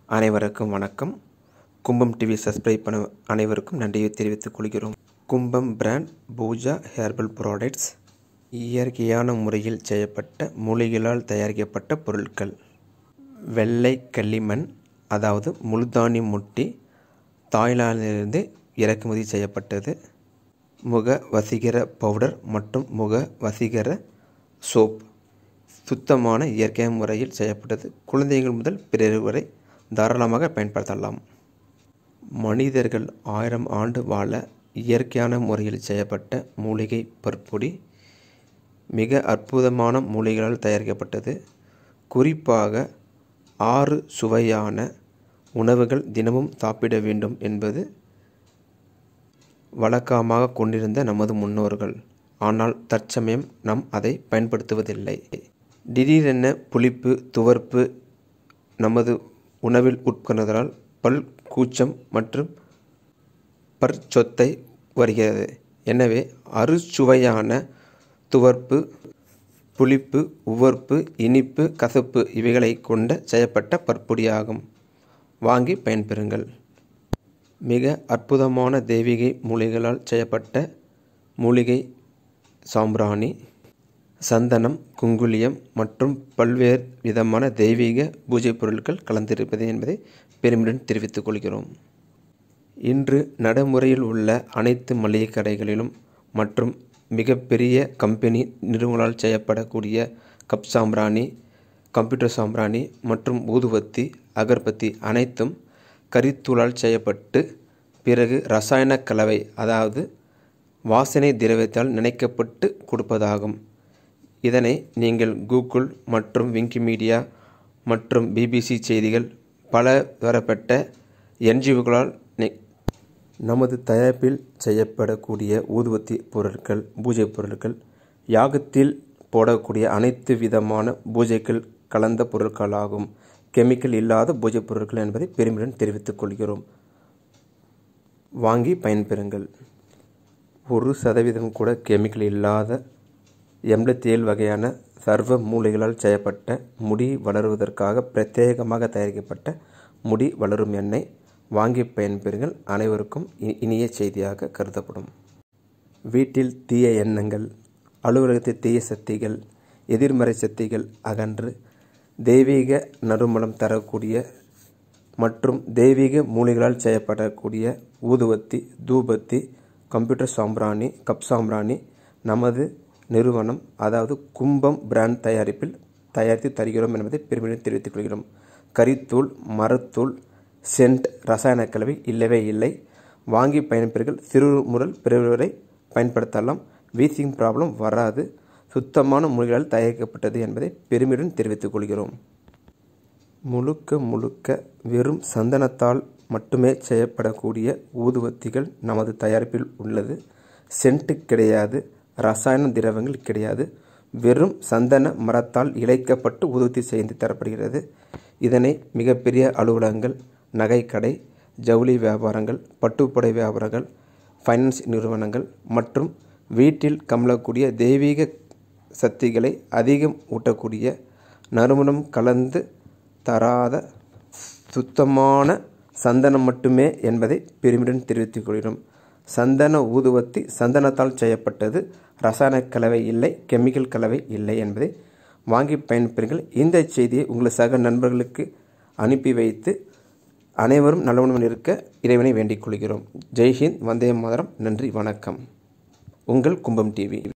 அனைவருக்கும் வணக்கம் கும்பம் டிவி சப்ஸ்கிரைப் பண்ண அனைவருக்கும் நன்றியை தெரிவித்துக் கொள்கிறோம் கும்பம் பிராண்ட் பூஜா ஹேர்பல் ப்ராடக்ட்ஸ் இயற்கையான முறையில் செய்யப்பட்ட மூலிகளால் தயாரிக்கப்பட்ட பொருட்கள் வெள்ளை களிமண் அதாவது முழுதானி முட்டி தாய்லாந்திலிருந்து இறக்குமதி செய்யப்பட்டது முக வசீகர பவுடர் மற்றும் முக வசீகர சோப் சுத்தமான இயற்கையான முறையில் செய்யப்பட்டது குழந்தைகள் முதல் பிறர் வரை தாராளமாக பயன்படுத்தலாம் மனிதர்கள் ஆயிரம் ஆண்டு வாழ இயற்கையான முறையில் செய்யப்பட்ட மூலிகை பற்பொடி மிக அற்புதமான மூலிகளால் தயாரிக்கப்பட்டது குறிப்பாக ஆறு சுவையான உணவுகள் தினமும் சாப்பிட வேண்டும் என்பது வழக்கமாக கொண்டிருந்த நமது முன்னோர்கள் ஆனால் தற்சமயம் நாம் அதை பயன்படுத்துவதில்லை திடீரென புளிப்பு துவர்ப்பு நமது உணவில் உட்கொண்டதால் பல் கூச்சம் மற்றும் பற்சொத்தை வருகிறது எனவே அறுசுவையான துவர்ப்பு புளிப்பு உவர்ப்பு இனிப்பு கசப்பு இவைகளை கொண்ட செய்யப்பட்ட பற்பொடியாகும் வாங்கி பயன்பெறுங்கள் மிக அற்புதமான தெய்வீக மூலிகளால் செய்யப்பட்ட மூலிகை சாம்பிராணி சந்தனம் குங்குலியம் மற்றும் பல்வேறு விதமான தெய்வீக பூஜை பொருட்கள் கலந்திருப்பது என்பதை பெருமையுடன் தெரிவித்துக் கொள்கிறோம் இன்று நடைமுறையில் உள்ள அனைத்து மளிகை கடைகளிலும் மற்றும் மிகப்பெரிய கம்பெனி நிறுவனங்களால் செய்யப்படக்கூடிய கப் சாம்பிராணி கம்ப்யூட்டர் சாம்பிராணி மற்றும் ஊதுவத்தி அகர்பத்தி அனைத்தும் கரித்தூளால் செய்யப்பட்டு பிறகு ரசாயன கலவை அதாவது வாசனை திரவியத்தால் நினைக்கப்பட்டு கொடுப்பதாகும் இதனை நீங்கள் கூகுள் மற்றும் விங்கிமீடியா மற்றும் பிபிசி செய்திகள் பல தரப்பட்ட என்ஜிஓக்களால் நமது தயாரிப்பில் செய்யப்படக்கூடிய ஊதுவத்தி பொருட்கள் பூஜை பொருட்கள் யாகத்தில் போடக்கூடிய அனைத்து விதமான பூஜைகள் கலந்த பொருட்களாகும் கெமிக்கல் இல்லாத பூஜை பொருட்கள் என்பதை பெருமையுடன் தெரிவித்துக் கொள்கிறோம் வாங்கி பயன்பெறுங்கள் ஒரு சதவீதம் கூட கெமிக்கல் இல்லாத எண்பத்தி ஏழு வகையான சர்வ மூலிகளால் செய்யப்பட்ட முடி வளருவதற்காக பிரத்யேகமாக தயாரிக்கப்பட்ட முடி வளரும் எண்ணெய் வாங்கி பயன்பெறுங்கள் அனைவருக்கும் இனிய செய்தியாக கருதப்படும் வீட்டில் தீய எண்ணங்கள் அலுவலகத்தில் தீய சக்திகள் எதிர்மறை சக்திகள் அகன்று தெய்வீக நறுமணம் தரக்கூடிய மற்றும் தெய்வீக மூலிகளால் செய்யப்படக்கூடிய ஊதுவத்தி தூபத்தி கம்ப்யூட்டர் சாம்பிராணி கப் சாம்பிராணி நமது நிறுவனம் அதாவது கும்பம் பிராண்ட் தயாரிப்பில் தயாரித்து தருகிறோம் என்பதை பெருமையுடன் தெரிவித்துக் கொள்கிறோம் கரித்தூள் மரத்தூள் சென்ட் ரசாயன கலவை இல்லவே இல்லை வாங்கி பயன்பெறுகள் சிறு முதல் பிறவரை பயன்படுத்தலாம் வீசிங் ப்ராப்ளம் வராது சுத்தமான மூலிகளால் தயாரிக்கப்பட்டது என்பதை பெருமையுடன் தெரிவித்துக் கொள்கிறோம் முழுக்க முழுக்க வெறும் சந்தனத்தால் மட்டுமே செய்யப்படக்கூடிய ஊதுவத்திகள் நமது தயாரிப்பில் உள்ளது சென்ட் கிடையாது ரசாயன திரவங்கள் கிடையாது வெறும் சந்தன மரத்தால் இழைக்கப்பட்டு ஊதுவத்தி செய்து தரப்படுகிறது இதனை மிகப்பெரிய அலுவலகங்கள் நகைக்கடை ஜவுளி வியாபாரங்கள் பட்டுப்புடை வியாபாரங்கள் ஃபைனான்ஸ் நிறுவனங்கள் மற்றும் வீட்டில் கமலக்கூடிய தெய்வீக சக்திகளை அதிகம் ஊட்டக்கூடிய நறுமணம் கலந்து தராத சுத்தமான சந்தனம் மட்டுமே என்பதை பெருமையுடன் தெரிவித்துக் கொள்கிறோம் சந்தன ஊதுவத்தி சந்தனத்தால் செய்யப்பட்டது ரசாயன கலவை இல்லை கெமிக்கல் கலவை இல்லை என்பதை வாங்கி பயன்பெறுங்கள் இந்த செய்தியை உங்கள் சக நண்பர்களுக்கு அனுப்பி வைத்து அனைவரும் நலவனமுடன் இருக்க இறைவனை வேண்டிக் கொள்கிறோம் ஜெய்ஹிந்த் வந்தே மாதரம் நன்றி வணக்கம் உங்கள் கும்பம் டிவி